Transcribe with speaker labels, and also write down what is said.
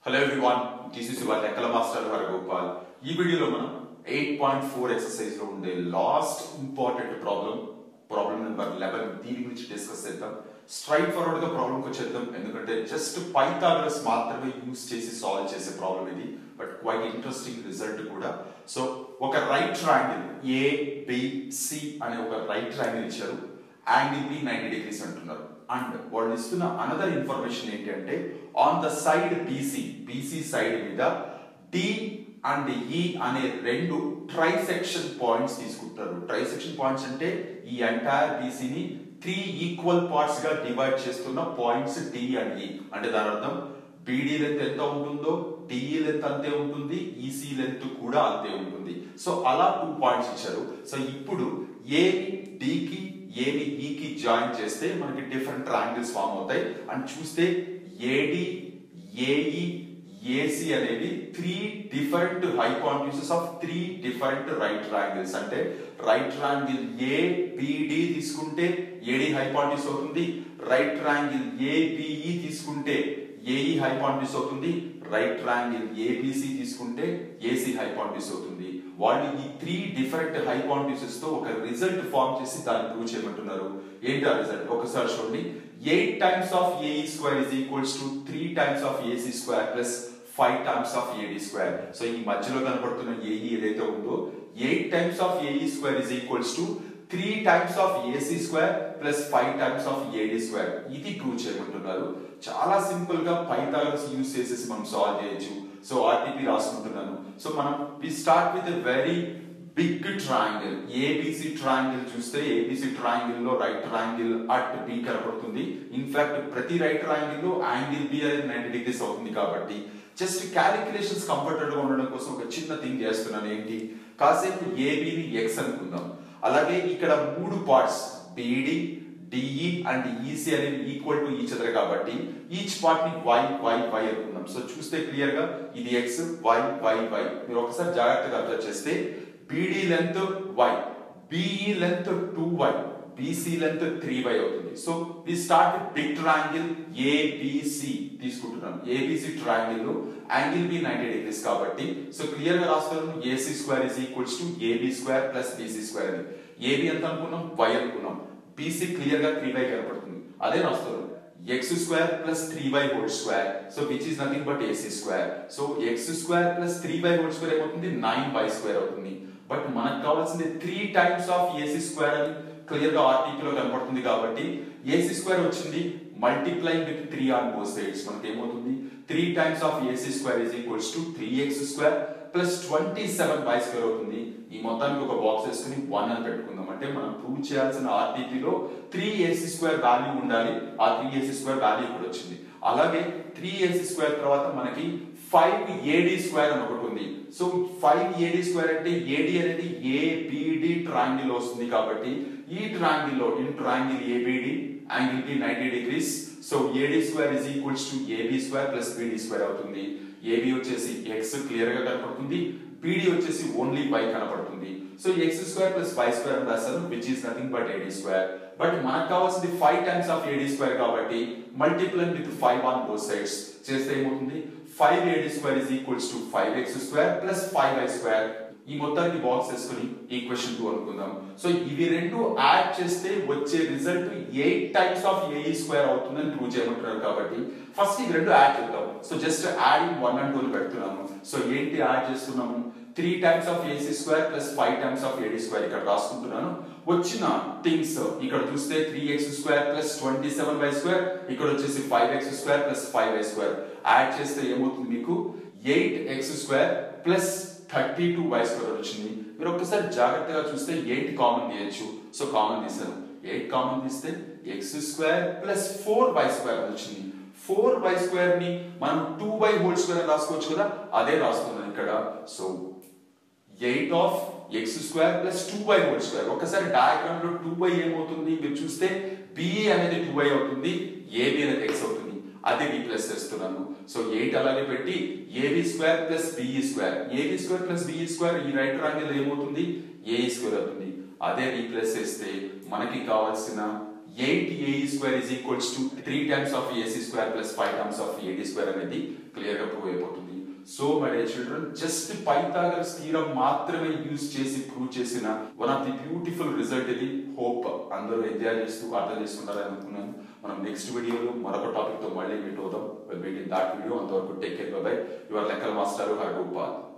Speaker 1: hello everyone this is your లెక్కల master Haragopal ఈ వీడియోలో మనం ఎయిట్ పాయింట్ ఫోర్ ఎక్సర్సైజ్ లో ఉండే last important problem problem number eleven దీని గురించి డిస్కస్ చేద్దాం స్ట్రైట్ ఫార్వర్డ్ గా ప్రాబ్లంకి వచ్చేద్దాం ఎందుకంటే జస్ట్ పైథాగరస్ మాత్రమే యూస్ చేసి సాల్వ్ చేసే ప్రాబ్లం ఇది బట్ క్వైట్ ఇంట్రెస్టింగ్ రిజల్ట్ కూడా సో ఒక right triangle A B C అనే ఒక రైట్ ట్రయాంగిల్ ఇచ్చారు యాంగిల్ బి నైన్టీ డిగ్రీస్ అంటున్నారు అండ్ వాళ్ళు ఇస్తున్న అనదర్ ఇన్ఫర్మేషన్ ఏంటంటే on the side BC BC side మీద డి అండ్ ఈ అనే రెండు ట్రైసెక్షన్ పాయింట్స్ తీసుకుంటారు ట్రైసెక్షన్ పాయింట్స్ అంటే ఈ ఎంటైర్ బీసీని త్రీ ఈక్వల్ పార్ట్స్ గా డివైడ్ చేస్తున్న పాయింట్స్ డి అండ్ ఈ అంటే దాని అర్థం బీడీ లెంత్ ఎంత ఉంటుందో డిఈ లెంత్ అంతే ఉంటుంది ఈసీ లెంత్ కూడా అంతే ఉంటుంది సో అలా టూ పాయింట్స్ ఇచ్చారు సో ఇప్పుడు ఏని డికి ఏని ఈకి జాయిన్ చేస్తే మనకి డిఫరెంట్ ట్రయాంగిల్స్ ఫామ్ అవుతాయి అండ్ చూస్తే ఏడి ఏఈ ఏసి అనేవి three different hypotenuses of three different right triangles అంటే రైట్ ట్రయాంగిల్ ఏ బిడి తీసుకుంటే ఏడి హైపాంటిస్ అవుతుంది రైట్ ట్రయాంగిల్ ఏబిఈ తీసుకుంటే ఏఈ హైపాంటిస్ అవుతుంది రైట్ ట్రయాంగిల్ ఏబిసి తీసుకుంటే ఏసీ హైపాంటిస్ అవుతుంది వాళ్ళు ఈ త్రీ డిఫరెంట్ హైపాంటిసెస్ తో ఒక రిజల్ట్ ఫార్మ్ చేసి దాన్ని ప్రూవ్ చేయమంటున్నారు ఏంటి ఆ రిజల్ట్ ఒకసారి చూడండి eight times of AE square is equals to three times of AC square plus five times of AD square so ఈ మధ్యలో కనబడుతున్న ఏఈ ఏదైతే ఉందో eight times of AE square is equals to three times of AC square plus five times of AD square ఇది prove చేయమంటున్నారు చాలా simple గా Pythagoras use చేసేసి మనం సాల్వ్ చేయొచ్చు సో ఆర్టీపీ రాసుకుంటున్నాను సో మనం we start with very big triangle ABC triangle చూస్తే ఏబిసి ట్రయాంగిల్ లో రైట్ ట్రయాంగిల్ అట్ బి కనబడుతుంది ఇన్ఫాక్ట్ ప్రతి రైట్ ట్రయాంగిల్ లో యాంగిల్ బి అనేది నైన్టీ డిగ్రీస్ అవుతుంది కాబట్టి జస్ట్ క్యాలిక్యులేషన్స్ కంఫర్టబుల్ గా ఉండడం కోసం ఒక చిన్న థింగ్ చేస్తున్నాను ఏంటి కాసేపు ఏబిని ఎక్స్ అనుకుందాం అలాగే ఇక్కడ మూడు parts BD DE and EC అనేవి ఈక్వల్ టు ఈచ్ అదర్ కాబట్టి ఈచ్ పార్ట్ ని వై వై వై అనుకుందాం సో చూస్తే క్లియర్ గా ఇది ఎక్స్ వై వై వై మీరు ఒకసారి జాగ్రత్తగా అబ్జర్వ్ చేస్తే BD length Y BE length two Y BC length three Y అవుతుంది so we start with big triangle ABC తీసుకుంటున్నాం ఏబిసి ట్రయాంగిల్ లో యాంగిల్ బి నైన్టీ డిగ్రీస్ కాబట్టి సో క్లియర్ గా రాస్తున్నాను AC square is equals to AB square plus BC square అని AB ఎంత అనుకున్నాం Y అనుకున్నాం బీసీ క్లియర్ గా త్రీ వై కనపడుతుంది అదే రాస్తున్నాను X square plus three by whole square so which is nothing but AC square so X square plus three by whole square ఏమవుతుంది nine by square అవుతుంది but మనకు కావాల్సింది three times of AC square అని clear గా article లో కనపడుతుంది కాబట్టి AC square వచ్చింది multiplying with three on both sides మనకి ఏమవుతుంది three times of AC square is equals to three X square plus twenty seven by square అవుతుంది ఈ మొత్తానికి ఒక బాక్స్ వేసుకుని వన్ అని పెట్టుకుందాం అంటే మనం ప్రూవ్ చేయాల్సిన ఆర్టీపీలో త్రీ ఏసీ స్క్వేర్ వాల్యూ ఉండాలి ఆ త్రీ ఏసీ స్క్వేర్ వాల్యూ ఇక్కడ వచ్చింది అలాగే త్రీ ఏసీ స్క్వేర్ తర్వాత మనకి ఫైవ్ ఏడి స్క్వేర్ అని ఒకటి ఉంది సో ఫైవ్ ఏడి స్క్వేర్ అంటే ఏడి అనేది ఏబిడి ట్రయాంగిల్ వస్తుంది కాబట్టి ఈ ట్రయాంగిల్ లో in triangle ABD angle B ninety degrees so AD square is equals to AB square plus BD square అవుతుంది ఏబి వచ్చేసి ఎక్స్ క్లియర్ గా కనపడుతుంది బిడి వచ్చేసి ఓన్లీ వై కనపడుతుంది so X square plus Y square అని రాశారు which is nothing but AD square but మనకు కావాల్సింది five times of AD square కాబట్టి multiplying with five on both sides చేస్తే ఏమవుతుంది five AD square is equals to five X square plus five why square ఈ మొత్తానికి box వేసుకుని equation two అనుకుందాం so ఇవి రెండు యాడ్ చేస్తే వచ్చే result eight times of AE square అవుతుందని ప్రూవ్ చేయమంటున్నారు కాబట్టి ఫస్ట్ ఇవి రెండు యాడ్ చేద్దాం so just adding one and two పెడుతున్నాము సో ఏంటి యాడ్ చేస్తున్నాము three times of AC square plus five times of AD square ఇక్కడ రాసుకుంటున్నాను వచ్చిన థింగ్స్ ఇక్కడ చూస్తే three X square plus twenty seven by square ఇక్కడ వచ్చేసి five X square plus five why square add చేస్తే ఏమవుతుంది మీకు eight X square plus thirty two y square వచ్చింది మీరు ఒక్కసారి జాగ్రత్తగా చూస్తే ఎయిట్ కామన్ తీయచ్చు సో కామన్ తీసాను ఎయిట్ కామన్ తీస్తే x square plus four y square వచ్చింది ఫోర్ వై స్క్వేర్ ని మనం టూ బై హోల్ స్క్వేర్ రాసుకోవచ్చు కదా అదే రాస్తున్నాను ఇక్కడ so eight of x square plus two by whole square ఒకసారి డయాగ్రామ్ లో టూ బై ఏమవుతుంది మీరు చూస్తే బిఏ అనేది టూ బై అవుతుంది ఏబి అనేది ఎక్స్ అవుతుంది అదే రీప్లేస్ చేస్తున్నాను సో ఎయిట్ అలాగే పెట్టి AB square plus BE square AB square plus BE square ఈ రైట్ ట్రాంగిల్ ఏమవుతుంది ఏఈ స్క్వేర్ అవుతుంది అదే రీప్లేస్ చేస్తే మనకి కావాల్సిన eight AE square is equals to three times of AC square plus five times of AD square అనేది clear గా ప్రూవ్ అయిపోతుంది so my dear children just Pythagoras theorem మాత్రమే యూజ్ చేసి ప్రూవ్ చేసిన one of the beautiful result ఇది hope అందరూ enjoy చేస్తూ అర్థం చేసుకుంటారని అనుకున్నాను మనం నెక్స్ట్ వీడియోలో మరొక టాపిక్ తో మళ్ళీ మీట్ అవుదాం మీట్ ఇన్ దాట్ వీడియో అంతవరకు టేక్ కేర్ బై యువర్ లెక్కల మాస్టర్ హర్ గోపాల్